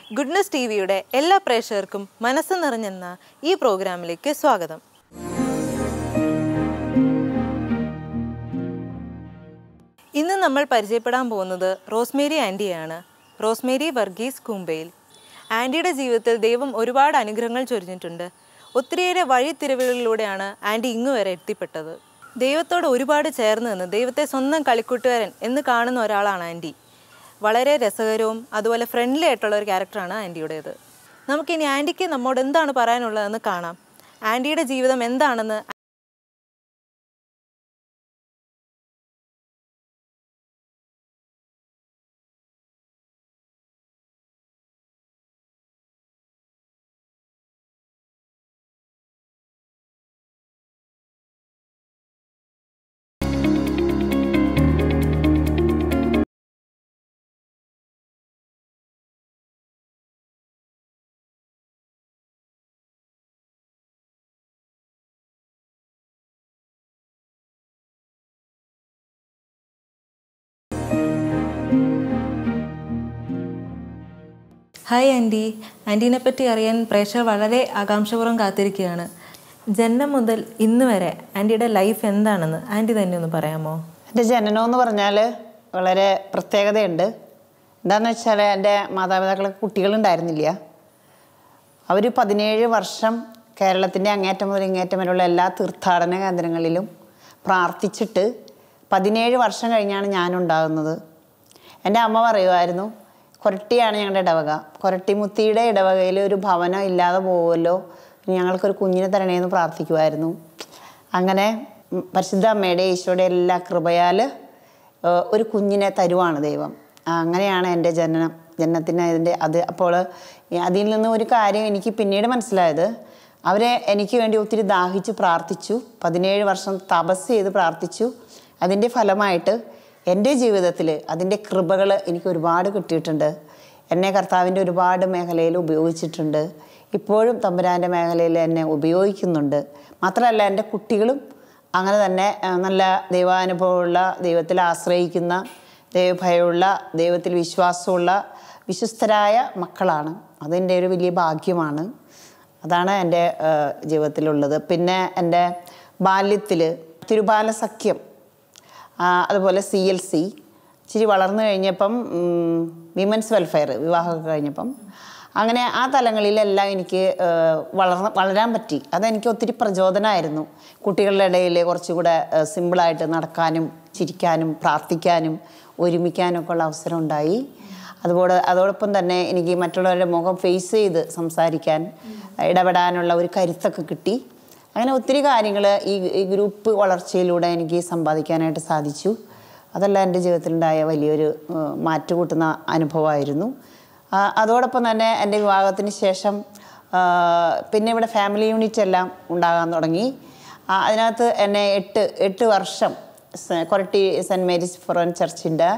Goodness T വിയുടെ എല്ലാ പ്രേക്ഷകർക്കും മനസ്സ് നിറഞ്ഞെന്ന ഈ പ്രോഗ്രാമിലേക്ക് സ്വാഗതം ഇന്ന് നമ്മൾ പരിചയപ്പെടാൻ പോകുന്നത് റോസ്മേരി ആൻറ്റിയാണ് റോസ്മേരി വർഗീസ് കൂമ്പയിൽ ആൻറ്റിയുടെ ജീവിതത്തിൽ ദൈവം ഒരുപാട് അനുഗ്രഹങ്ങൾ ചൊരിഞ്ഞിട്ടുണ്ട് ഒത്തിരിയേറെ വഴിത്തിരിവുകളിലൂടെയാണ് ആൻറ്റി ഇങ്ങു വരെ എത്തിപ്പെട്ടത് ദൈവത്തോട് ഒരുപാട് ചേർന്ന് നിന്ന് ദൈവത്തെ സ്വന്തം കളിക്കൂട്ടുകാരൻ എന്ന് കാണുന്ന ഒരാളാണ് ആൻറ്റി വളരെ രസകരവും അതുപോലെ ഫ്രണ്ട്ലി ആയിട്ടുള്ള ഒരു ക്യാരക്ടറാണ് ആൻറ്റിയുടേത് നമുക്കിനി ആൻറ്റിക്ക് നമ്മോട് എന്താണ് പറയാനുള്ളതെന്ന് കാണാം ആൻറ്റിയുടെ ജീവിതം എന്താണെന്ന് ഹായ് ആൻറ്റി ആൻറ്റീനെ പറ്റി അറിയാൻ പ്രേക്ഷകർ വളരെ ആകാംക്ഷപൂർവ്വം കാത്തിരിക്കുകയാണ് ജന്മം മുതൽ ഇന്ന് വരെ ആൻറ്റിയുടെ ലൈഫ് എന്താണെന്ന് ആൻറ്റി തന്നെ ഒന്ന് പറയാമോ എൻ്റെ ജനനം എന്ന് പറഞ്ഞാൽ വളരെ പ്രത്യേകതയുണ്ട് എന്താണെന്ന് വെച്ചാൽ എൻ്റെ മാതാപിതാക്കൾക്ക് കുട്ടികളുണ്ടായിരുന്നില്ല അവർ പതിനേഴ് വർഷം കേരളത്തിൻ്റെ അങ്ങേറ്റം മുതൽ ഇങ്ങേറ്റം വരെയുള്ള എല്ലാ തീർത്ഥാടന കേന്ദ്രങ്ങളിലും പ്രാർത്ഥിച്ചിട്ട് പതിനേഴ് വർഷം കഴിഞ്ഞാണ് ഞാനുണ്ടാകുന്നത് എൻ്റെ അമ്മ പറയുമായിരുന്നു കൊരട്ടിയാണ് ഞങ്ങളുടെ ഇടവക കൊരട്ടിമുത്തിയുടെ ഇടവകയിൽ ഒരു ഭവനം ഇല്ലാതെ പോകുമല്ലോ ഞങ്ങൾക്കൊരു കുഞ്ഞിനെ തരണേന്ന് പ്രാർത്ഥിക്കുമായിരുന്നു അങ്ങനെ ഉം, പരിശുദ്ധ അമ്മയുടെ ഈശോയുടെ എല്ലാ കൃപയാൽ ഏഹ്, ഒരു കുഞ്ഞിനെ തരുവാണ് ദൈവം ആ, അങ്ങനെയാണ് എൻ്റെ ജനനം ജനനത്തിന് അതിൻ്റെ അത് അപ്പോൾ അതിൽ നിന്ന് ഒരു കാര്യം എനിക്ക് പിന്നീട് മനസ്സിലായത് അവരെ എനിക്ക് വേണ്ടി ഒത്തിരി ദാഹിച്ച് പ്രാർത്ഥിച്ചു പതിനേഴ് വർഷം തപസ് ചെയ്ത് പ്രാർത്ഥിച്ചു അതിൻ്റെ ഫലമായിട്ട് എൻ്റെ ജീവിതത്തിൽ അതിൻ്റെ കൃപകൾ എനിക്ക് ഒരുപാട് കിട്ടിയിട്ടുണ്ട് എന്നെ കർത്താവിൻ്റെ ഒരുപാട് മേഖലയിൽ ഉപയോഗിച്ചിട്ടുണ്ട് ഇപ്പോഴും തമ്പുരാൻ്റെ മേഖലയിൽ എന്നെ ഉപയോഗിക്കുന്നുണ്ട് മാത്രമല്ല എൻ്റെ കുട്ടികളും അങ്ങനെ തന്നെ ആ, നല്ല ദൈവാനുഭവമുള്ള ദൈവത്തിൽ ആശ്രയിക്കുന്ന ദൈവഭയമുള്ള ദൈവത്തിൽ വിശ്വാസമുള്ള വിശ്വസ്തരായ മക്കളാണ് അതെൻ്റെ ഒരു വലിയ ഭാഗ്യമാണ് അതാണ് എൻ്റെ ആ, ജീവിതത്തിലുള്ളത് പിന്നെ എൻ്റെ ബാല്യത്തിൽ തിരുബാല സഖ്യം ആ, അതുപോലെ സി എൽ സി ഇച്ചിരി വളർന്നു കഴിഞ്ഞപ്പം വിമൻസ് വെൽഫെയർ വിവാഹമൊക്കെ കഴിഞ്ഞപ്പം അങ്ങനെ ആ തലങ്ങളിലെല്ലാം എനിക്ക് ആ, വളർന്ന് വളരാൻ പറ്റി അതെനിക്ക് ഒത്തിരി പ്രചോദനമായിരുന്നു കുട്ടികളുടെ ഇടയിൽ കുറച്ചുകൂടെ ആ, സിമ്പിളായിട്ട് നടക്കാനും ചിരിക്കാനും പ്രാർത്ഥിക്കാനും ഒരുമിക്കാനും ഒക്കെ ഉള്ള അവസരം ഉണ്ടായി അതുപോലെ അതോടൊപ്പം തന്നെ എനിക്ക് മറ്റുള്ളവരുടെ മുഖം ഫേസ് ചെയ്ത് സംസാരിക്കാൻ ഇടപെടാനുള്ള ഒരു കരുത്തൊക്കെ കിട്ടി അങ്ങനെ ഒത്തിരി കാര്യങ്ങൾ ഈ ഈ ഗ്രൂപ്പ് വളർച്ചയിലൂടെ എനിക്ക് സമ്പാദിക്കാനായിട്ട് സാധിച്ചു അതെല്ലാം എൻ്റെ ജീവിതത്തിലുണ്ടായ വലിയൊരു ഏഹ്, മാറ്റുകൂട്ടുന്ന അനുഭവമായിരുന്നു ആ, അതോടൊപ്പം തന്നെ എൻ്റെ വിവാഹത്തിന് ശേഷം ആ, പിന്നെ ഇവിടെ ഫാമിലി യൂണിറ്റ് എല്ലാം ഉണ്ടാകാൻ തുടങ്ങി ആ, അതിനകത്ത് എന്നെ എട്ട് എട്ട് വർഷം സ- കൊരട്ടി സെൻറ്റ് മേരീസ് ഫൊറൻ ചർച്ചിൻ്റെ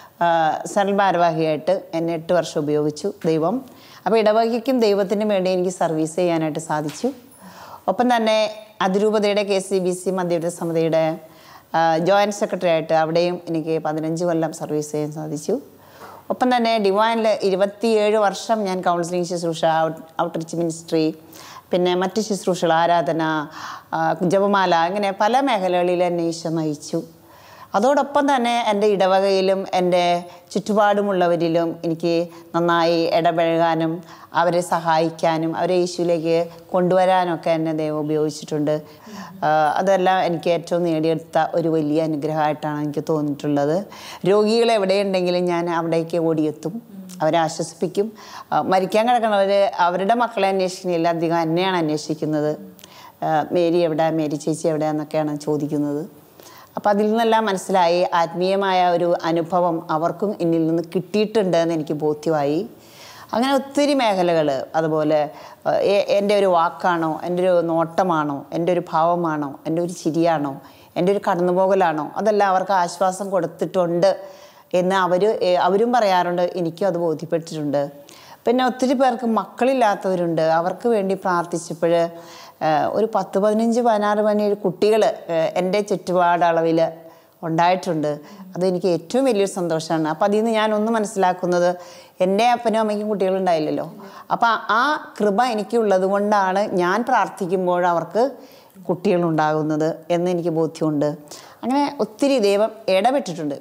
സെൻട്രൽ ഭാരവാഹിയായിട്ട് എന്നെ എട്ട് വർഷം ഉപയോഗിച്ചു ദൈവം അപ്പോൾ ഇടവകയ്ക്കും ദൈവത്തിനും വേണ്ടി എനിക്ക് സർവീസ് ചെയ്യാനായിട്ട് സാധിച്ചു ഒപ്പം തന്നെ അതിരൂപതയുടെ കെ സി ബി സി മധ്യവിധ സമിതിയുടെ ജോയിൻറ്റ് സെക്രട്ടറി ആയിട്ട് അവിടെയും എനിക്ക് പതിനഞ്ച് കൊല്ലം സർവീസ് ചെയ്യാൻ സാധിച്ചു ഒപ്പം തന്നെ ഡിവൈനിൽ ഇരുപത്തിയേഴ് വർഷം ഞാൻ കൗൺസിലിംഗ് ശുശ്രൂഷ ഔട്ട് ഔട്ട്റിച്ച് മിനിസ്ട്രി പിന്നെ മറ്റ് ശുശ്രൂഷകൾ ആരാധന ആ, ജപമാല അങ്ങനെ പല മേഖലകളിൽ എന്നെ ഈശോ നയിച്ചു അതോടൊപ്പം തന്നെ എൻ്റെ ഇടവകയിലും എൻ്റെ ചുറ്റുപാടുമുള്ളവരിലും എനിക്ക് നന്നായി ഇടപഴകാനും അവരെ സഹായിക്കാനും അവരെ യേശുവിലേക്ക് കൊണ്ടുവരാനൊക്കെ എന്നെ ദൈവം ഉപയോഗിച്ചിട്ടുണ്ട് ആ, അതെല്ലാം എനിക്ക് ഏറ്റവും നേടിയെടുത്ത ഒരു വലിയ അനുഗ്രഹമായിട്ടാണ് എനിക്ക് തോന്നിയിട്ടുള്ളത് രോഗികൾ എവിടെയുണ്ടെങ്കിലും ഞാൻ അവിടേക്ക് ഓടിയെത്തും അവരെ ആശ്വസിപ്പിക്കും ആ, മരിക്കാൻ കിടക്കണവർ അവരുടെ മക്കളെ അന്വേഷിക്കുന്നില്ല അധികം എന്നെയാണ് അന്വേഷിക്കുന്നത് ആ, മേരി എവിടെ മേരി ചേച്ചി എവിടെയാന്നൊക്കെയാണ് ചോദിക്കുന്നത് അപ്പം അതിൽ നിന്നെല്ലാം മനസ്സിലായി ആത്മീയമായ ഒരു അനുഭവം അവർക്കും എന്നിൽ നിന്ന് കിട്ടിയിട്ടുണ്ട് എന്ന് എനിക്ക് ബോധ്യമായി അങ്ങനെ ഒത്തിരി മേഖലകൾ അതുപോലെ ഏഹ്, എ- എൻ്റെ ഒരു വാക്കാണോ എൻ്റെ ഒരു നോട്ടമാണോ എൻ്റെ ഒരു ഭാവമാണോ എൻ്റെ ഒരു ചിരിയാണോ എൻ്റെ ഒരു കടന്നുപോകലാണോ അതെല്ലാം അവർക്ക് ആശ്വാസം കൊടുത്തിട്ടുണ്ട് എന്ന് അവർ അവരും പറയാറുണ്ട് എനിക്കും അത് ബോധ്യപ്പെട്ടിട്ടുണ്ട് പിന്നെ ഒത്തിരി പേർക്ക് മക്കളില്ലാത്തവരുണ്ട് അവർക്ക് വേണ്ടി പ്രാർത്ഥിച്ചപ്പോൾ ഒരു പത്ത് പതിനഞ്ച് പതിനാറ് പതിനേഴ് കുട്ടികൾ എൻ്റെ ചുറ്റുപാടളവിൽ ഉണ്ടായിട്ടുണ്ട് അതെനിക്ക് ഏറ്റവും വലിയൊരു സന്തോഷമാണ് അപ്പം അതിൽ നിന്ന് ഞാൻ ഒന്ന് മനസ്സിലാക്കുന്നത് എൻ്റെ അപ്പനും അമ്മയ്ക്കും കുട്ടികളുണ്ടായില്ലല്ലോ അപ്പം ആ കൃപ എനിക്കുള്ളത് കൊണ്ടാണ് ഞാൻ പ്രാർത്ഥിക്കുമ്പോൾ അവർക്ക് കുട്ടികളുണ്ടാകുന്നത് എന്ന് എനിക്ക് ബോധ്യമുണ്ട് അങ്ങനെ ഒത്തിരി ദൈവം ഇടപെട്ടിട്ടുണ്ട്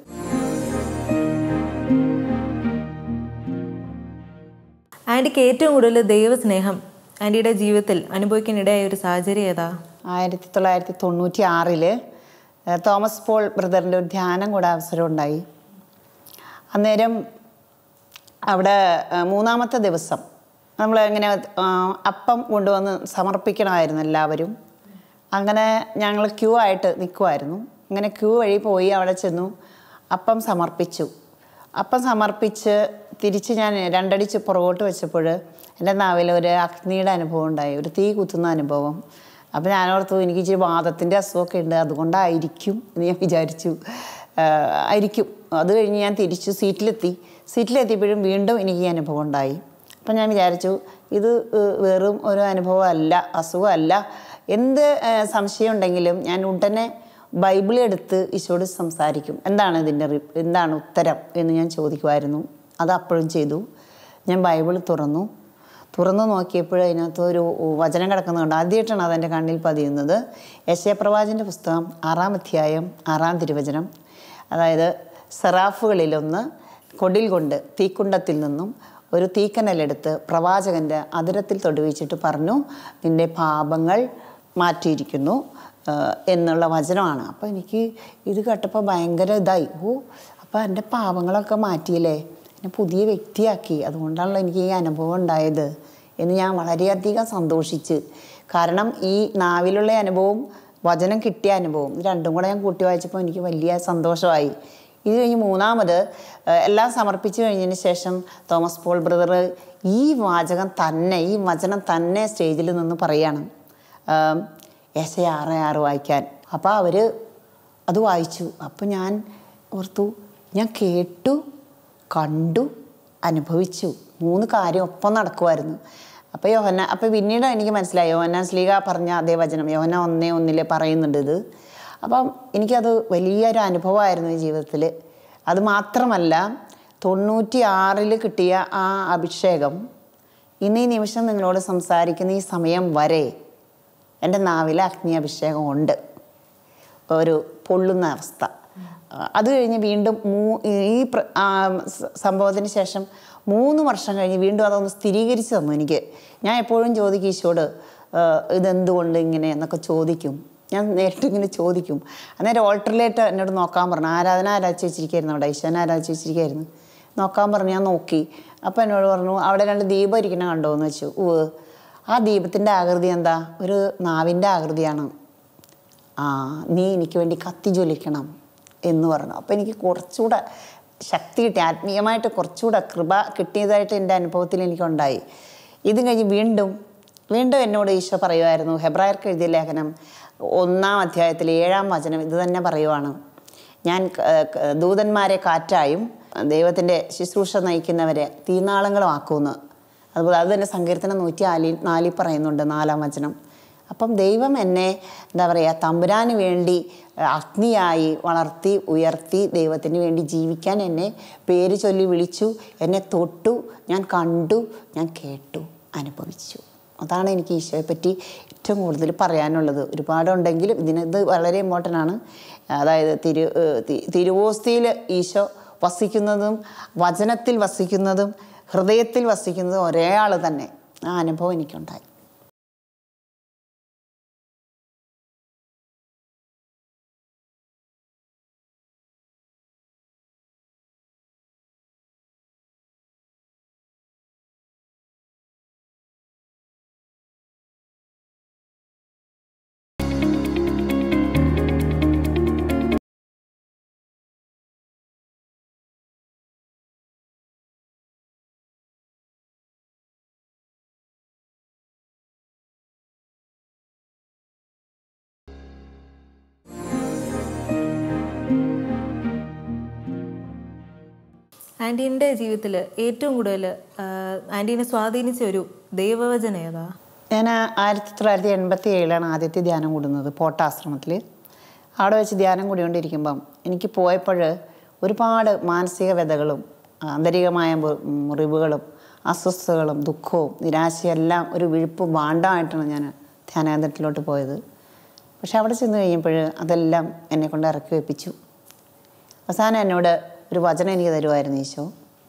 ആൻറ്റിക്ക് ഏറ്റവും കൂടുതൽ ദൈവസ്നേഹം ആൻറ്റിയുടെ ജീവിതത്തിൽ അനുഭവിക്കാനിടയായ ഒരു സാഹചര്യം ഏതാ ആയിരത്തി തൊള്ളായിരത്തി തൊണ്ണൂറ്റി ആറില് തോമസ് പോൾ ബ്രദറിൻ്റെ ഒരു ധ്യാനം കൂടെ അവസരം ഉണ്ടായി അന്നേരം അവിടെ ആ, മൂന്നാമത്തെ ദിവസം നമ്മൾ ഇങ്ങനെ ആ, അപ്പം കൊണ്ടുവന്ന് സമർപ്പിക്കണമായിരുന്നു എല്ലാവരും അങ്ങനെ ഞങ്ങൾ ക്യൂ ആയിട്ട് നിൽക്കുമായിരുന്നു അങ്ങനെ ക്യൂ വഴി പോയി അവിടെ ചെന്നു അപ്പം സമർപ്പിച്ചു അപ്പം സമർപ്പിച്ച് തിരിച്ച് ഞാൻ രണ്ടടിച്ച് പുറകോട്ട് വെച്ചപ്പോൾ എൻ്റെ നാവിൽ ഒരു അഗ്നിയുടെ അനുഭവം ഉണ്ടായി ഒരു തീ കുത്തുന്ന അനുഭവം അപ്പോൾ ഞാൻ ഓർത്തു എനിക്ക് ഇച്ചിരി വാദത്തിൻ്റെ അസുഖമൊക്കെ ഉണ്ട് അതുകൊണ്ടായിരിക്കും എന്ന് ഞാൻ വിചാരിച്ചു ആഹ് ആയിരിക്കും അത് കഴിഞ്ഞ് ഞാൻ തിരിച്ചു സീറ്റിലെത്തി സീറ്റിലെത്തിയപ്പോഴും വീണ്ടും എനിക്ക് ഈ അനുഭവം ഉണ്ടായി അപ്പം ഞാൻ വിചാരിച്ചു ഇത് ഏഹ്, വെറും ഒരു അനുഭവമല്ല അസുഖമല്ല എന്ത് ഏഹ്, സംശയം ഉണ്ടെങ്കിലും ഞാൻ ഉടനെ ബൈബിൾ എടുത്ത് ഈശോട് സംസാരിക്കും എന്താണ് ഇതിൻ്റെ റി- എന്താണ് ഉത്തരം എന്ന് ഞാൻ ചോദിക്കുമായിരുന്നു അത് അപ്പോഴും ചെയ്തു ഞാൻ ബൈബിൾ തുറന്നു തുറന്നു നോക്കിയപ്പോൾ അതിനകത്ത് ഒരു വചനം കിടക്കുന്നുണ്ട് ആദ്യമായിട്ടാണ് അതെൻ്റെ കണ്ണിൽ പതിയുന്നത് യശയപ്രവാചൻ്റെ പുസ്തകം ആറാം അധ്യായം ആറാം തിരുവചനം അതായത് സെറാഫുകളിലൊന്ന് കൊടിൽ കൊണ്ട് തീക്കുണ്ടത്തിൽ നിന്നും ഒരു തീക്കനലെടുത്ത് പ്രവാചകൻ്റെ അതിരത്തിൽ തൊടുവിച്ചിട്ട് പറഞ്ഞു നിൻ്റെ പാപങ്ങൾ മാറ്റിയിരിക്കുന്നു ആ, എന്നുള്ള വചനമാണ് അപ്പോൾ എനിക്ക് ഇത് കേട്ടപ്പോൾ ഭയങ്കര ഇതായി ഓ അപ്പോൾ എൻ്റെ പാപങ്ങളൊക്കെ മാറ്റിയില്ലേ എന്നെ പുതിയ വ്യക്തിയാക്കി അതുകൊണ്ടാണല്ലോ എനിക്ക് ഈ അനുഭവം ഉണ്ടായത് എന്ന് ഞാൻ വളരെയധികം സന്തോഷിച്ച് കാരണം ഈ നാവിലുള്ള അനുഭവം വചനം കിട്ടിയ അനുഭവം ഇത് രണ്ടും കൂടെ ഞാൻ കൂട്ടി വായിച്ചപ്പോൾ എനിക്ക് വലിയ സന്തോഷമായി ഇത് കഴിഞ്ഞ് മൂന്നാമത് ഏഹ്, എല്ലാം സമർപ്പിച്ചു കഴിഞ്ഞതിന് ശേഷം തോമസ് പോൾ ബ്രദർ ഈ വാചകം തന്നെ ഈ വചനം തന്നെ സ്റ്റേജിൽ നിന്ന് പറയാണ് എസ് എ ആറ് ആറ് വായിക്കാൻ അപ്പോൾ അവർ അത് വായിച്ചു അപ്പോൾ ഞാൻ ഓർത്തു ഞാൻ കേട്ടു കണ്ടു അനുഭവിച്ചു മൂന്ന് കാര്യം ഒപ്പം നടക്കുമായിരുന്നു അപ്പോൾ യോഹന അപ്പോൾ പിന്നീട് എനിക്ക് മനസ്സിലായി യോഹന സ്ലീഗ പറഞ്ഞ അതേ വചനം യോഹന ഒന്നേ ഒന്നിൽ പറയുന്നുണ്ട് ഇത് അപ്പം എനിക്കത് വലിയൊരു അനുഭവമായിരുന്നു ഈ ജീവിതത്തിൽ അത് മാത്രമല്ല തൊണ്ണൂറ്റി ആറിൽ കിട്ടിയ ആ അഭിഷേകം ഇന്ന് ഈ നിമിഷം നിങ്ങളോട് സംസാരിക്കുന്ന ഈ സമയം വരെ എൻ്റെ നാവിൽ അഗ്നി അഭിഷേകം ഉണ്ട് ഒരു പൊള്ളുന്ന അവസ്ഥ അത് കഴിഞ്ഞ് വീണ്ടും മൂ ഈ പ്ര- ആ സ- സംഭവത്തിന് ശേഷം മൂന്ന് വർഷം കഴിഞ്ഞ് വീണ്ടും അതൊന്ന് സ്ഥിരീകരിച്ച് തന്നു എനിക്ക് ഞാൻ എപ്പോഴും ചോദിക്കും ഈശോട് "ആ, ഇതെന്തുകൊണ്ട് ഇങ്ങനെ എന്നൊക്കെ ചോദിക്കും ഞാൻ നേരിട്ട് ഇങ്ങനെ ചോദിക്കും അന്നേരം ഓൾട്ടറിലേറ്റ് എന്നോട് നോക്കാൻ പറഞ്ഞു ആരാധന ആരാധിച്ച് വെച്ചിരിക്കുകയായിരുന്നു അവിടെ ഈശോനെ ആരാധിച്ച് വെച്ചിരിക്കുകയായിരുന്നു നോക്കാൻ പറഞ്ഞു ഞാൻ നോക്കി അപ്പോൾ എന്നോട് പറഞ്ഞു അവിടെ രണ്ട് ദീപം ഇരിക്കണ കണ്ടോ എന്ന് വെച്ചു ഓ ആ ദീപത്തിൻ്റെ ആകൃതി എന്താ ഒരു നാവിൻ്റെ ആകൃതിയാണ് ആ നീ എനിക്ക് വേണ്ടി കത്തി ജ്വലിക്കണം എന്ന് പറഞ്ഞു അപ്പോൾ എനിക്ക് കുറച്ചുകൂടെ ശക്തി കിട്ടി ആത്മീയമായിട്ട് കുറച്ചുകൂടെ കൃപ കിട്ടിയതായിട്ട് എൻ്റെ അനുഭവത്തിൽ എനിക്കുണ്ടായി ഇതും കഴിഞ്ഞ് വീണ്ടും വീണ്ടും എന്നോട് ഈശോ പറയുമായിരുന്നു ഹെബ്രായർക്ക് എഴുതിയ ലേഖനം ഒന്നാം അധ്യായത്തിൽ ഏഴാം വചനം ഇത് തന്നെ പറയുവാണ് ഞാൻ ക- ക- ദൂതന്മാരെ കാറ്റായും ദൈവത്തിൻ്റെ ശുശ്രൂഷ നയിക്കുന്നവരെ തീനാളങ്ങളുമാക്കുമെന്ന് അതുപോലെ അത് തന്നെ സങ്കീർത്തനം നൂറ്റി നാലിൽ നാലിൽ പറയുന്നുണ്ട് നാലാം വചനം അപ്പം ദൈവം എന്നെ എന്താ പറയുക തമ്പുരാന് വേണ്ടി അഹ് അഗ്നിയായി വളർത്തി ഉയർത്തി ദൈവത്തിന് വേണ്ടി ജീവിക്കാൻ എന്നെ പേര് ചൊല്ലി വിളിച്ചു എന്നെ തൊട്ടു ഞാൻ കണ്ടു ഞാൻ കേട്ടു അനുഭവിച്ചു അതാണ് എനിക്ക് ഈശോയെ പറ്റി ഏറ്റവും കൂടുതൽ പറയാനുള്ളത് ഒരുപാടുണ്ടെങ്കിലും ഇതിനത് വളരെ ഇമ്പോർട്ടൻ്റ് ആണ് അതായത് തിരു ഏഹ് തി- തിരുവോസ്തിയിൽ ഈശോ വസിക്കുന്നതും വചനത്തിൽ വസിക്കുന്നതും ഹൃദയത്തിൽ വസിക്കുന്നതും ഒരേ ആൾ തന്നെ ആ അനുഭവം എനിക്കുണ്ടായി ആൻറ്റീൻ്റെ ജീവിതത്തിൽ ഏറ്റവും കൂടുതൽ ആൻറ്റീനെ സ്വാധീനിച്ച ഒരു ദൈവവചനം ഏതാ ഞാൻ ആയിരത്തി തൊള്ളായിരത്തി എൺപത്തി ഏഴിലാണ് ആദ്യത്തെ ധ്യാനം കൂടുന്നത് പോട്ടാശ്രമത്തിൽ അവിടെ വെച്ച് ധ്യാനം കൂടിക്കൊണ്ടിരിക്കുമ്പം എനിക്ക് പോയപ്പോൾ ഒരുപാട് മാനസിക വ്യതകളും ആന്തരികമായ മു- മുറിവുകളും അസ്വസ്ഥതകളും ദുഃഖവും നിരാശയെല്ലാം ഒരു വിഴുപ്പും വാണ്ടമായിട്ടാണ് ഞാൻ ധ്യാനകേന്ദ്രത്തിലോട്ട് പോയത് പക്ഷെ അവിടെ ചെന്ന് കഴിഞ്ഞപ്പോൾ അതെല്ലാം എന്നെ കൊണ്ട് ഇറക്കി വെപ്പിച്ചു അവസാനം എന്നോട് ഒരു വചനം എനിക്ക് തരുമായിരുന്നു ഈശോ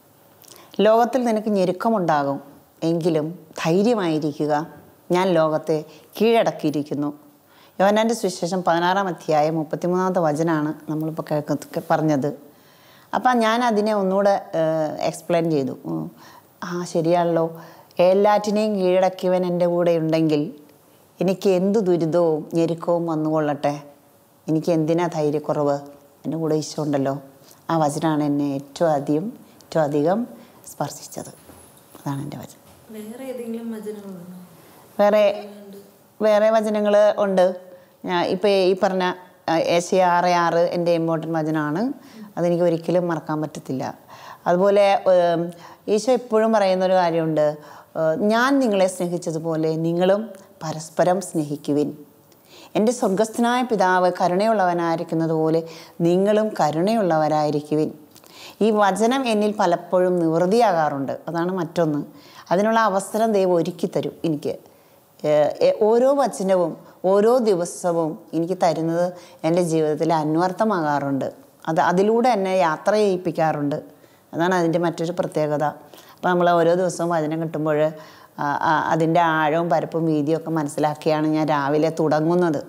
ലോകത്തിൽ നിനക്ക് ഞെരുക്കമുണ്ടാകും എങ്കിലും ധൈര്യമായിരിക്കുക ഞാൻ ലോകത്തെ കീഴടക്കിയിരിക്കുന്നു യോനാൻ്റെ സുവിശേഷം പതിനാറാം അധ്യായം മുപ്പത്തിമൂന്നാമത്തെ വചനമാണ് നമ്മളിപ്പോൾ കേൾക്ക പറഞ്ഞത് അപ്പം ഞാൻ അതിനെ ഒന്നുകൂടെ എക്സ്പ്ലെയിൻ ചെയ്തു ഉം. ആ ശരിയാണല്ലോ എല്ലാറ്റിനെയും കീഴടക്കിയവൻ എൻ്റെ കൂടെ ഉണ്ടെങ്കിൽ എനിക്ക് എന്ത് ദുരിതവും ഞെരുക്കവും വന്നുകൊള്ളട്ടെ എനിക്ക് എന്തിനാ ധൈര്യക്കുറവ് എൻ്റെ കൂടെ ഈശോ ഉണ്ടല്ലോ ആ വചനമാണ് എന്നെ ഏറ്റവും അധികം ഏറ്റവും അധികം സ്പർശിച്ചത് അതാണ് എൻ്റെ വചനം വേറെ ഏതെങ്കിലും വചനങ്ങളുണ്ടോ വേറെ വേറെ വചനങ്ങൾ ഉണ്ട് ഞാൻ ഇപ്പോൾ ഈ പറഞ്ഞ ഏഷ്യ ആറ് ആറ് എൻ്റെ ഇമ്പോർട്ടൻ്റ് വചനമാണ് അതെനിക്ക് ഒരിക്കലും മറക്കാൻ പറ്റത്തില്ല അതുപോലെ ഏം, ഈശോ എപ്പോഴും പറയുന്നൊരു കാര്യമുണ്ട് ഏഹ്, ഞാൻ നിങ്ങളെ സ്നേഹിച്ചതുപോലെ നിങ്ങളും പരസ്പരം സ്നേഹിക്കുവിൻ എൻ്റെ സ്വർഗസ്ഥനായ പിതാവ് കരുണയുള്ളവനായിരിക്കുന്നത് പോലെ നിങ്ങളും കരുണയുള്ളവരായിരിക്കുവിൻ ഈ വചനം എന്നിൽ പലപ്പോഴും നിവൃത്തിയാകാറുണ്ട് അതാണ് മറ്റൊന്ന് അതിനുള്ള അവസരം ദൈവം ഒരുക്കി തരും എനിക്ക് ഏഹ് എ- ഓരോ വചനവും ഓരോ ദിവസവും എനിക്ക് തരുന്നത് എൻ്റെ ജീവിതത്തിൽ അന്വർത്ഥമാകാറുണ്ട് അത് അതിലൂടെ എന്നെ യാത്ര ചെയ്യിപ്പിക്കാറുണ്ട് അതാണ് അതിൻ്റെ മറ്റൊരു പ്രത്യേകത അപ്പോൾ നമ്മൾ ഓരോ ദിവസവും വചനം കിട്ടുമ്പോൾ അതിൻ്റെ ആഴവും പരപ്പും വീതിയും ഒക്കെ മനസ്സിലാക്കിയാണ് ഞാൻ രാവിലെ തുടങ്ങുന്നത്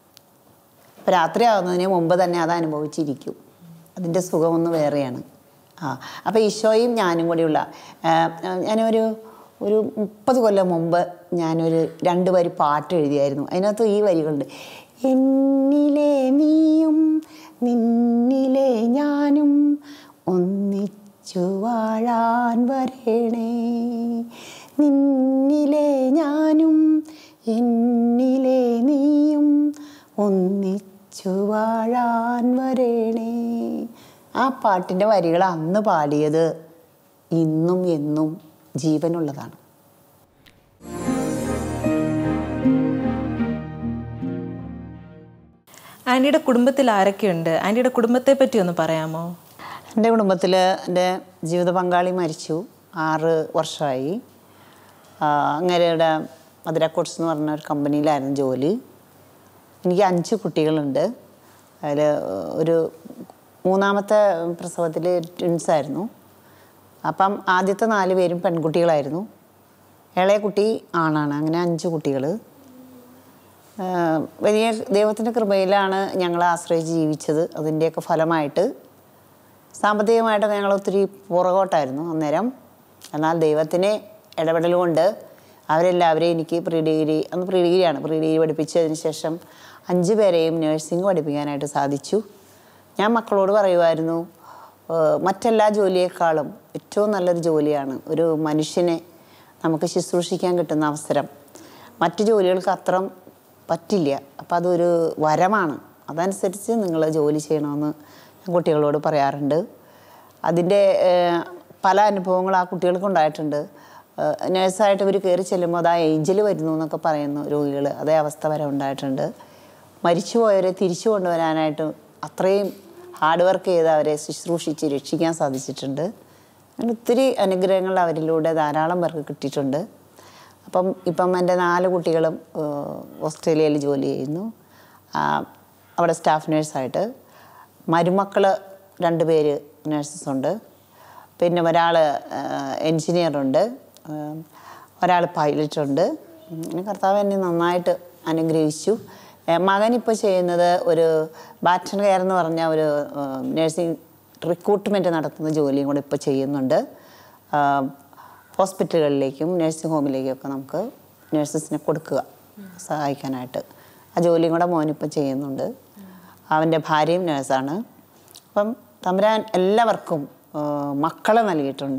അപ്പോൾ രാത്രിയാവുന്നതിന് മുമ്പ് തന്നെ അത് അനുഭവിച്ചിരിക്കും അതിൻ്റെ സുഖമൊന്ന് വേറെയാണ് ആ അപ്പോൾ ഈശോയും ഞാനും കൂടിയുള്ള ആ, ആ, ഞാനൊരു ഒരു മുപ്പത് കൊല്ലം മുമ്പ് ഞാനൊരു രണ്ട് വരി പാട്ട് എഴുതിയായിരുന്നു അതിനകത്ത് ഈ വരികളുണ്ട് എന്നിലെ നീയും നിന്നിലെ ഞാനും ഒന്നിച്ചു വാഴാൻ വരേണേ നിന്നിലെ ഞാനും എന്നിലെ നീയും ഒന്നിച്ചു വാഴാൻ വരേണേ ആ പാട്ടിൻ്റെ വരികൾ അന്ന് പാടിയത് ഇന്നും എന്നും ജീവനുള്ളതാണ് ആൻറ്റിയുടെ കുടുംബത്തിൽ ആരൊക്കെയുണ്ട് ആൻറ്റിയുടെ കുടുംബത്തെ പറ്റി ഒന്ന് പറയാമോ എൻ്റെ കുടുംബത്തിൽ എൻ്റെ ജീവിത പങ്കാളി മരിച്ചു ആറ് വർഷമായി ആ, അങ്ങേരുടെ മധുരക്കോട്സ് എന്ന് പറഞ്ഞ ഒരു കമ്പനിയിലായിരുന്നു ജോലി എനിക്ക് അഞ്ച് കുട്ടികളുണ്ട് അതിൽ ഒരു മൂന്നാമത്തെ പ്രസവത്തിൽ ട്വിൻസായിരുന്നു അപ്പം ആദ്യത്തെ നാല് പേരും പെൺകുട്ടികളായിരുന്നു ഇളയ കുട്ടി ആണാണ് അങ്ങനെ അഞ്ച് കുട്ടികൾ വലിയ ദൈവത്തിൻ്റെ കൃപയിലാണ് ഞങ്ങൾ ആശ്രയിച്ച് ജീവിച്ചത് അതിൻ്റെയൊക്കെ ഫലമായിട്ട് സാമ്പത്തികമായിട്ടൊക്കെ ഞങ്ങൾ ഒത്തിരി പുറകോട്ടായിരുന്നു അന്നേരം എന്നാൽ ദൈവത്തിനെ ഇടപെടൽ കൊണ്ട് അവരെല്ലാവരെയും എനിക്ക് പ്രീ ഡിഗ്രി അന്ന് പ്രീ ഡിഗ്രിയാണ് പ്രീ ഡിഗ്രി പഠിപ്പിച്ചതിന് ശേഷം അഞ്ച് പേരെയും നഴ്സിംഗ് പഠിപ്പിക്കാനായിട്ട് സാധിച്ചു ഞാൻ മക്കളോട് പറയുമായിരുന്നു "ഏഹ് മറ്റെല്ലാ ജോലിയേക്കാളും ഏറ്റവും നല്ലൊരു ജോലിയാണ് ഒരു മനുഷ്യനെ നമുക്ക് ശുശ്രൂഷിക്കാൻ കിട്ടുന്ന അവസരം മറ്റു ജോലികൾക്ക് അത്രം പറ്റില്ല അപ്പം അതൊരു വരമാണ് അതനുസരിച്ച് നിങ്ങൾ ജോലി ചെയ്യണമെന്ന് ഞാൻ കുട്ടികളോട് പറയാറുണ്ട് അതിൻ്റെ ഏഹ്, പല അനുഭവങ്ങൾ ആ കുട്ടികൾക്ക് ഉണ്ടായിട്ടുണ്ട് ഏഹ്, നഴ്സായിട്ട് ഇവർ കയറി ചെല്ലുമ്പോൾ അത് ആ ഏഞ്ചൽ വരുന്നു എന്നൊക്കെ പറയുന്നു രോഗികൾ അതേ അവസ്ഥ വരെ ഉണ്ടായിട്ടുണ്ട് മരിച്ചുപോയവരെ തിരിച്ചു കൊണ്ടുവരാനായിട്ട് അത്രയും ഹാർഡ് വർക്ക് ചെയ്ത് അവരെ ശുശ്രൂഷിച്ച് രക്ഷിക്കാൻ സാധിച്ചിട്ടുണ്ട് അങ്ങനെ ഒത്തിരി അനുഗ്രഹങ്ങൾ അവരിലൂടെ ധാരാളം പേർക്ക് കിട്ടിയിട്ടുണ്ട് അപ്പം ഇപ്പം എൻ്റെ നാല് കുട്ടികളും ഏഹ്, ഓസ്ട്രേലിയയിൽ ജോലി ചെയ്യുന്നു ആ, അവിടെ സ്റ്റാഫ് നേഴ്സായിട്ട് മരുമക്കൾ രണ്ട് പേര് നേഴ്സസ് ഉണ്ട് പിന്നെ ഒരാൾ എൻജിനീയറുണ്ട് ഒരാൾ പൈലറ്റുണ്ട് അങ്ങനെ കർത്താവ് എന്നെ നന്നായിട്ട് അനുഗ്രഹിച്ചു ഏഹ് മകനിപ്പോൾ ചെയ്യുന്നത് ഒരു ബാറ്റൺ കെയർ എന്ന് പറഞ്ഞ ഒരു നേഴ്സിംഗ് റിക്രൂട്ട്മെൻറ്റ് നടത്തുന്ന ജോലിയും കൂടെ ഇപ്പോൾ ചെയ്യുന്നുണ്ട് ആഹ് ഹോസ്പിറ്റലുകളിലേക്കും നഴ്സിംഗ് ഹോമിലേക്കും ഒക്കെ നമുക്ക് നഴ്സസിനെ കൊടുക്കുക സഹായിക്കാനായിട്ട് ആ ജോലിയും കൂടെ മോനിപ്പോൾ ചെയ്യുന്നുണ്ട് അവൻ്റെ ഭാര്യയും നേഴ്സാണ് അപ്പം തമ്പുരാൻ എല്ലാവർക്കും ആഹ് മക്കളെ നൽകിയിട്ടുണ്ട്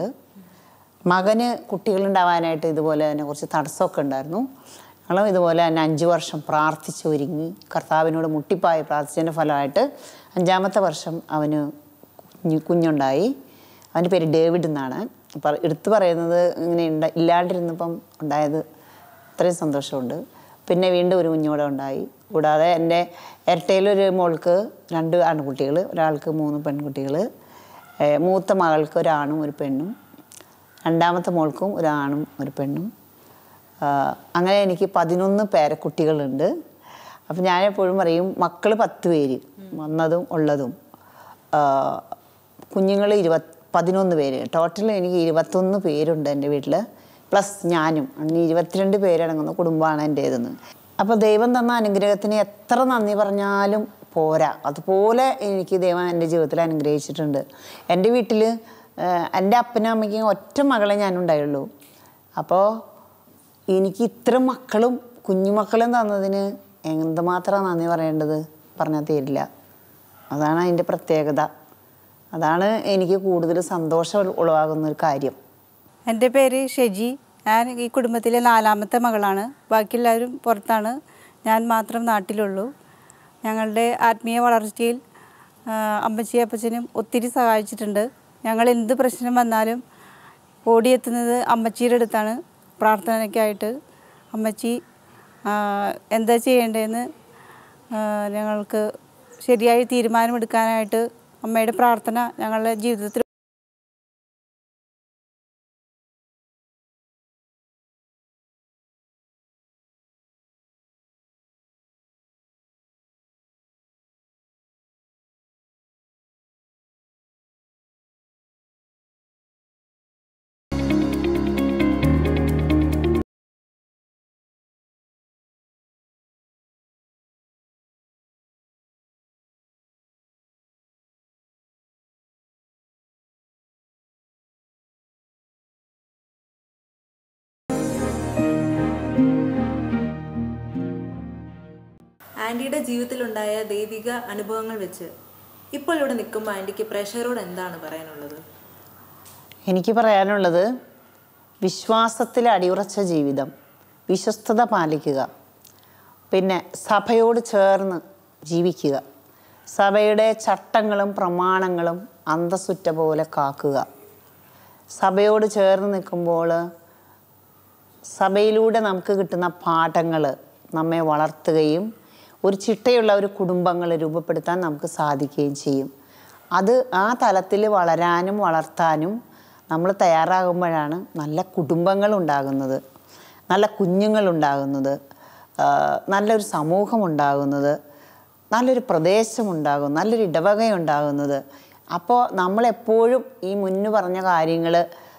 മകന് കുട്ടികളുണ്ടാവാനായിട്ട് ഇതുപോലെ തന്നെ കുറച്ച് തടസ്സമൊക്കെ ഉണ്ടായിരുന്നു ഞങ്ങളും ഇതുപോലെ തന്നെ അഞ്ച് വർഷം പ്രാർത്ഥിച്ച് ഒരുങ്ങി കർത്താവിനോട് മുട്ടിപ്പായി പ്രാർത്ഥിച്ചതിൻ്റെ ഫലമായിട്ട് അഞ്ചാമത്തെ വർഷം അവന് കുഞ്ഞ് കുഞ്ഞുണ്ടായി അവൻ്റെ പേര് ഡേവിഡ് എന്നാണ് അപ്പം എടുത്തു പറയുന്നത് ഇങ്ങനെ ഉണ്ട ഇല്ലാണ്ടിരുന്നപ്പം ഉണ്ടായത് അത്രയും സന്തോഷമുണ്ട് പിന്നെ വീണ്ടും ഒരു കുഞ്ഞൂടെ ഉണ്ടായി കൂടാതെ എൻ്റെ ഇരട്ടയിലൊരു മോൾക്ക് രണ്ട് ആൺകുട്ടികൾ ഒരാൾക്ക് മൂന്ന് പെൺകുട്ടികൾ ഏഹ് മൂത്ത മകൾക്ക് ഒരാണും ഒരു പെണ്ണും രണ്ടാമത്തെ മോൾക്കും ഒരാണും ഒരു പെണ്ണും ആഹ് അങ്ങനെ എനിക്ക് പതിനൊന്ന് പേരക്കുട്ടികളുണ്ട് അപ്പം ഞാൻ എപ്പോഴും പറയും മക്കൾ പത്ത് പേര് വന്നതും ഉള്ളതും കുഞ്ഞുങ്ങൾ ഇരുപത് പതിനൊന്ന് പേര് ടോട്ടൽ എനിക്ക് ഇരുപത്തൊന്ന് പേരുണ്ട് എൻ്റെ വീട്ടിൽ പ്ലസ് ഞാനും അങ്ങനെ ഇരുപത്തിരണ്ട് പേരടങ്ങുന്ന കുടുംബമാണ് എൻ്റേതെന്ന് അപ്പോൾ ദൈവം തന്ന അനുഗ്രഹത്തിന് എത്ര നന്ദി പറഞ്ഞാലും പോരാ അതുപോലെ എനിക്ക് ദൈവം എൻ്റെ ജീവിതത്തിൽ അനുഗ്രഹിച്ചിട്ടുണ്ട് എൻ്റെ വീട്ടിൽ എൻ്റെ അപ്പനും അമ്മയ്ക്കും ഒറ്റ മകളെ ഞാനുണ്ടായുള്ളൂ അപ്പോൾ എനിക്ക് ഇത്ര മക്കളും കുഞ്ഞുമക്കളും തന്നതിന് എന്തുമാത്രം നന്ദി പറയേണ്ടത് പറഞ്ഞാൽ തീരില്ല അതാണ് അതിൻ്റെ പ്രത്യേകത അതാണ് എനിക്ക് കൂടുതൽ സന്തോഷം ഉളവാകുന്ന ഒരു കാര്യം എൻ്റെ പേര് ഷെജി ഞാൻ ഈ കുടുംബത്തിലെ നാലാമത്തെ മകളാണ് ബാക്കി എല്ലാവരും പുറത്താണ് ഞാൻ മാത്രം നാട്ടിലുള്ളൂ ഞങ്ങളുടെ ആത്മീയ വളർച്ചയിൽ ആ, അമ്മച്ചി അപ്പച്ചനും ഒത്തിരി സഹായിച്ചിട്ടുണ്ട് ഞങ്ങൾ എന്ത് പ്രശ്നം വന്നാലും ഓടിയെത്തുന്നത് അമ്മച്ചിയുടെ അടുത്താണ് പ്രാർത്ഥനയ്ക്കായിട്ട് അമ്മച്ചി ആ, എന്താ ചെയ്യേണ്ടതെന്ന് ആ, ഞങ്ങൾക്ക് ശരിയായ തീരുമാനമെടുക്കാനായിട്ട് അമ്മയുടെ പ്രാർത്ഥന ഞങ്ങളുടെ ജീവിതത്തിൽ ആൻറ്റിയുടെ ജീവിതത്തിലുണ്ടായ ദൈവിക അനുഭവങ്ങൾ വെച്ച് ഇപ്പോൾ ഇവിടെ നിൽക്കുമ്പോൾ ആൻറ്റിക്ക് പ്രഷറോട് എന്താണ് പറയാനുള്ളത് എനിക്ക് പറയാനുള്ളത് വിശ്വാസത്തിൽ അടിയുറച്ച ജീവിതം വിശ്വസ്തത പാലിക്കുക പിന്നെ സഭയോട് ചേർന്ന് ജീവിക്കുക സഭയുടെ ചട്ടങ്ങളും പ്രമാണങ്ങളും അന്തസ്സുറ്റ പോലെ കാക്കുക സഭയോട് ചേർന്ന് നിൽക്കുമ്പോൾ സഭയിലൂടെ നമുക്ക് കിട്ടുന്ന പാഠങ്ങൾ നമ്മെ വളർത്തുകയും ഒരു ചിട്ടയുള്ള ഒരു കുടുംബങ്ങൾ രൂപപ്പെടുത്താൻ നമുക്ക് സാധിക്കുകയും ചെയ്യും അത് ആ തലത്തിൽ വളരാനും വളർത്താനും നമ്മൾ തയ്യാറാകുമ്പോഴാണ് നല്ല കുടുംബങ്ങൾ ഉണ്ടാകുന്നത് നല്ല കുഞ്ഞുങ്ങൾ ഉണ്ടാകുന്നത് ആ, നല്ലൊരു സമൂഹം ഉണ്ടാകുന്നത് നല്ലൊരു പ്രദേശമുണ്ടാകും നല്ലൊരു ഇടവക ഉണ്ടാകുന്നത് അപ്പോൾ നമ്മളെപ്പോഴും ഈ മുന്നു പറഞ്ഞ കാര്യങ്ങൾ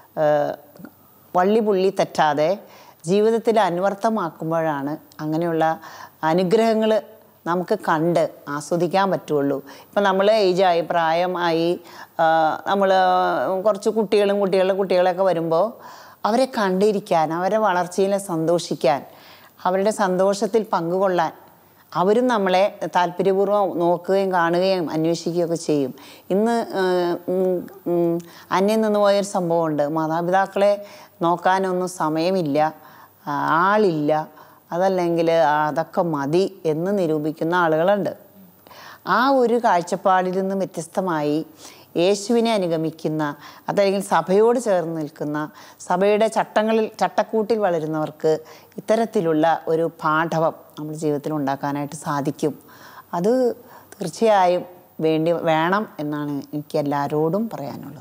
വള്ളി പുള്ളി തെറ്റാതെ ജീവിതത്തിൽ അന്വർത്ഥമാക്കുമ്പോഴാണ് അങ്ങനെയുള്ള അനുഗ്രഹങ്ങൾ നമുക്ക് കണ്ട് ആസ്വദിക്കാൻ പറ്റുള്ളൂ ഇപ്പം നമ്മൾ ഏജായി പ്രായമായി നമ്മൾ കുറച്ച് കുട്ടികളും കുട്ടികളുടെ കുട്ടികളൊക്കെ വരുമ്പോൾ അവരെ കണ്ടിരിക്കാൻ അവരെ വളർച്ചയിൽ സന്തോഷിക്കാൻ അവരുടെ സന്തോഷത്തിൽ പങ്കുകൊള്ളാൻ അവരും നമ്മളെ താല്പര്യപൂർവ്വം നോക്കുകയും കാണുകയും അന്വേഷിക്കുകയൊക്കെ ചെയ്യും ഇന്ന് ഏഹ്, ഉം, ഉം, അന്യം നിന്ന് പോയൊരു സംഭവമുണ്ട് മാതാപിതാക്കളെ നോക്കാനൊന്നും സമയമില്ല ആ, ആളില്ല അതല്ലെങ്കിൽ അതൊക്കെ മതി എന്ന് നിരൂപിക്കുന്ന ആളുകളുണ്ട് ആ ഒരു കാഴ്ചപ്പാടിൽ നിന്ന് വ്യത്യസ്തമായി യേശുവിനെ അനുഗമിക്കുന്ന അതല്ലെങ്കിൽ സഭയോട് ചേർന്ന് നിൽക്കുന്ന സഭയുടെ ചട്ടങ്ങളിൽ ചട്ടക്കൂട്ടിൽ വളരുന്നവർക്ക് ഇത്തരത്തിലുള്ള ഒരു പാഠവം നമ്മുടെ ജീവിതത്തിൽ ഉണ്ടാക്കാനായിട്ട് സാധിക്കും അത് തീർച്ചയായും വേണ്ടി വേണം എന്നാണ് എനിക്ക് എല്ലാവരോടും പറയാനുള്ളത്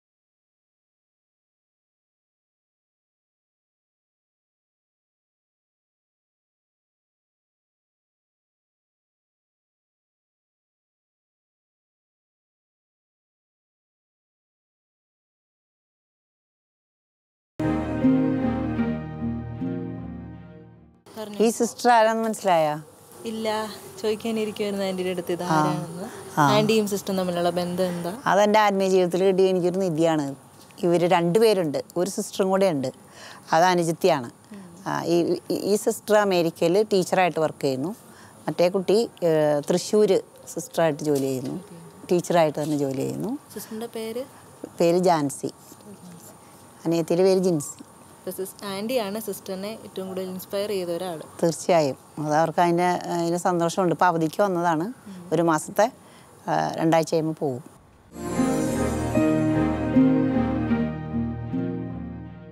ഈ സിസ്റ്റർ ആരാന്ന് മനസ്സിലായോ ഇല്ല ചോദിക്കാനിരിക്കുമായിരുന്നു ആൻറ്റിയുടെ അടുത്ത് ഇത് ആരാണെന്ന് ആൻറ്റിയും സിസ്റ്ററും തമ്മിലുള്ള ബന്ധം എന്താ അതെൻ്റെ ആത്മീയ ജീവിതത്തിൽ കിട്ടിയ എനിക്കൊരു നിധിയാണ് ഇവർ രണ്ടുപേരുണ്ട് ഒരു സിസ്റ്ററും കൂടെ ഉണ്ട് അത് അനുജിത്തിയാണ് ആ, ഈ ഈ- ഈ സിസ്റ്റർ അമേരിക്കയിൽ ടീച്ചറായിട്ട് വർക്ക് ചെയ്യുന്നു മറ്റേ കുട്ടി തൃശ്ശൂർ സിസ്റ്ററായിട്ട് ജോലി ചെയ്യുന്നു ടീച്ചറായിട്ട് തന്നെ ജോലി ചെയ്യുന്നു സിസ്റ്ററിൻ്റെ പേര് പേര് ജാൻസി അനിയത്തിയുടെ പേര് ജിൻസി ആൻറ്റിയാണ് സിസ്റ്ററിനെ ഏറ്റവും കൂടുതൽ ഇൻസ്പയർ ചെയ്ത ഒരാൾ തീർച്ചയായും അത് അവർക്ക് അതിൻ്റെ അതിന് സന്തോഷമുണ്ട് ഇപ്പോൾ അവധിക്ക് വന്നതാണ് ഒരു മാസത്തെ ആ, രണ്ടാഴ്ച കഴിയുമ്പോൾ പോകും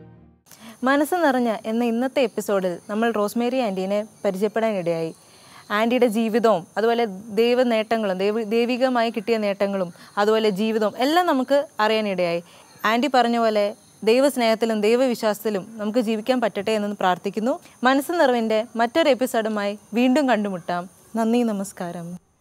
മനസ്സ് നിറഞ്ഞ എന്ന ഇന്നത്തെ എപ്പിസോഡിൽ നമ്മൾ റോസ്മേരി ആൻറ്റീനെ പരിചയപ്പെടാനിടയായി ആൻറ്റിയുടെ ജീവിതവും അതുപോലെ ദൈവ നേട്ടങ്ങളും ദൈവ ദൈവികമായി കിട്ടിയ നേട്ടങ്ങളും അതുപോലെ ജീവിതവും എല്ലാം നമുക്ക് അറിയാനിടയായി ആൻറ്റി പറഞ്ഞ പോലെ ദൈവസ്നേഹത്തിലും ദൈവവിശ്വാസത്തിലും നമുക്ക് ജീവിക്കാൻ പറ്റട്ടെ എന്ന് പ്രാർത്ഥിക്കുന്നു മനസ്സ് നിറവിൻ്റെ മറ്റൊരു എപ്പിസോഡുമായി വീണ്ടും കണ്ടുമുട്ടാം നന്ദി നമസ്കാരം